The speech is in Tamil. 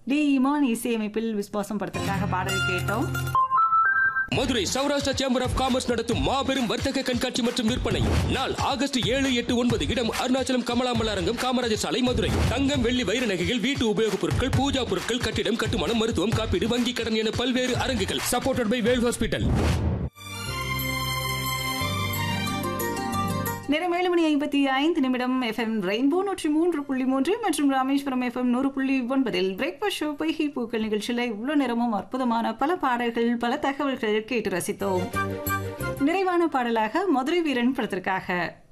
டி இமான் இசையமைப்பில் விஸ்வாசம் படத்திற்காக பாடல் கேட்டோம் Madurai Sourashtra chamber of commerce நடத்தும் மாபெரும் வர்த்தக கண்காட்சி மற்றும் விற்பனை நாள் ஆகஸ்ட் ஏழு எட்டு ஒன்பது இடம் அருணாச்சலம் கமலாமல் அரங்கம் காமராஜர் சாலை மதுரை தங்கம் வெள்ளி வைர நகைகள் வீட்டு உபயோகப் பொருட்கள் பூஜா பொருட்கள் கட்டிடம் கட்டுமானம் மருத்துவம் காப்பீடு வங்கி கடன் என பல்வேறு அரங்குகள் சப்போர்ட்டட் பை வேல் ஹாஸ்பிட்டல் நேரம் ஏழு மணி ஐம்பத்தி ஐந்து நிமிடம் எஃப்எம் ரெயின்போ நூற்றி மூன்று புள்ளி மூன்று மற்றும் ராமேஸ்வரம் எஃப்எம் நூறு புள்ளி ஒன்பதில் பிரேக்ஃபாஸ்ட் ஷோ பொய்கை பூக்கள் நிகழ்ச்சியில் இவ்வளோ நேரமும் அற்புதமான பல பாடல்கள் பல தகவல்கள் கேட்டு ரசித்தோம் நிறைவான பாடலாக மதுரை வீரன் படத்திற்காக